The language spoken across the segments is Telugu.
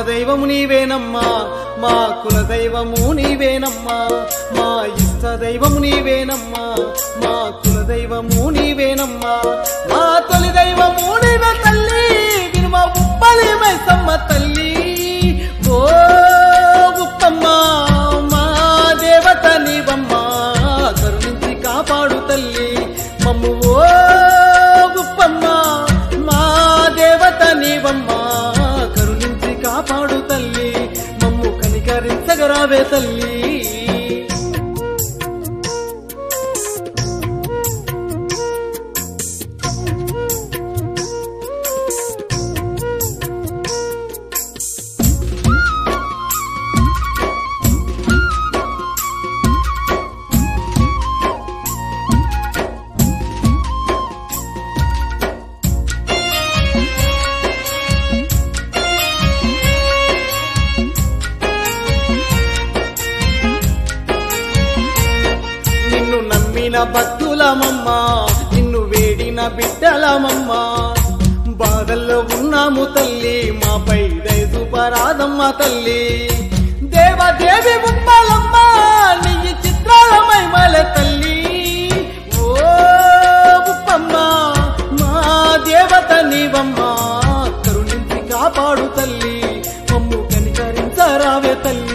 దైవము నీవేనమ్మా మా కుల దైవము నీవేనమ్మా మా ఇష్ట దైవము నీవేనమ్మా మా కుల దైవము నీవేనమ్మా మా తొలి దైవము నీవే తల్లి వినుమ ఉప్పలి మైసమ్మ తల్లి ఓ ఉప్పమ్మ మా దేవత నీవమ్మా కరుణించి కాపాడు తల్లి మమ్ము ఓ గుప్పమ్మ మా దేవత నీవమ్మా కరుణించి కాపాడు తల్లి మమ్ము కనికరించగరావే తల్లి నిన్ను నమ్మిన భక్తులమమ్మ నిన్ను వేడిన బిడ్డలమమ్మ బాధల్లో ఉన్నాము తల్లి మాపై దయచూపరాదమ్మ తల్లి దేవదేవి ఉమ్మలమ్మ నీ చిత్రాలమై మల తల్లి ఓ ఉప్పమ్మ మా దేవత నీవమ్మ కరుణించి కాపాడు తల్లి మమ్ము కనికరించరావే తల్లి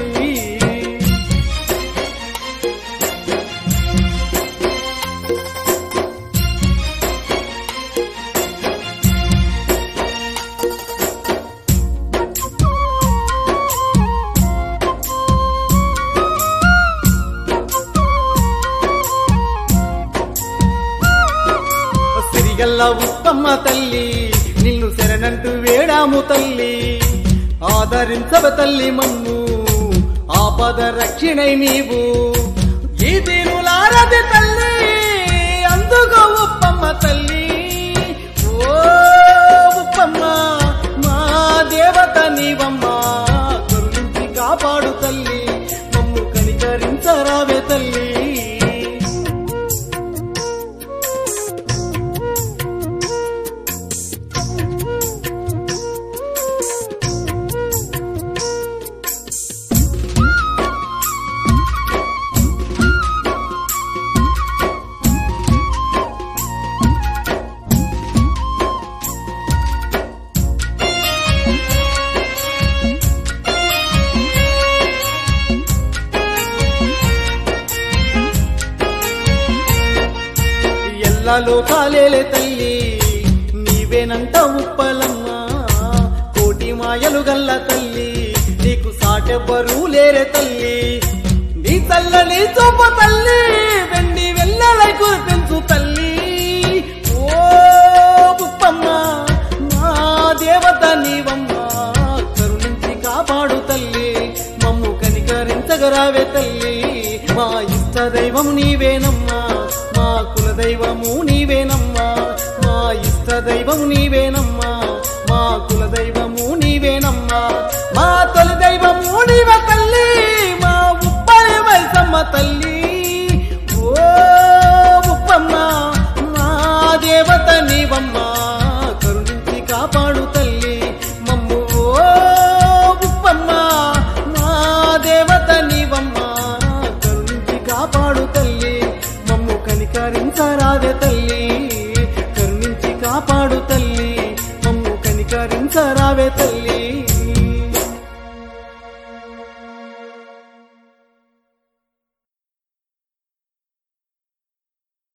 సిరిగల్ల ఉప్పమ్మ తల్లి నిన్ను శరణంటూ వేడాము తల్లి ఆదరించవ తల్లి మమ్ము ఆపద రక్షణై నీవు ఈ తీరులారది తల్లి అందుకో ఉప్పమ్మ తల్లి ఓ ఉప్పమ్మ మా దేవత నీవమ్మ కరుణించి కాపాడు తల్లి మమ్ము కనికరించరావే తల్లి ఎల్లలో కాలేలే తల్లి నీవేనంట ఉప్పలమ్మ కోటి మాయలు గల్ల తల్లి నీకు సాటెవ్వరూ లేరే తల్లి నీ చల్లని చూప తల్లి వెండి వెన్నెలై కురిపించు తల్లి ఓ ఉప్పమ్మ మా దేవత నీవమ్మ కరుణించి కాపాడు తల్లి మమ్ము కనికరించగరావే తల్లి మా ఇష్ట దైవం నీవేనమ్మా మా కుల దైవము నీవేనమ్మా మా ఇష్ట దైవం నీవేనమ్మా మా కుల దైవము నీవేనమ్మా మా తొలి దైవము నీవే తల్లి మా ఉప్పలి మైసమ్మ తల్లి ఓ ఉప్పమ్మ మా దేవత నీవమ్మా కరుణించి కాపాడు తల్లి మమ్ము ఓ ఉప్పమ్మ మా దేవత నీవమ్మా కరుణించి కాపాడు తల్లి మమ్ము కనికరించరాదే తల్లి కరుణించి కాపాడు తల్లి మమ్ము కనికరించరావే తల్లి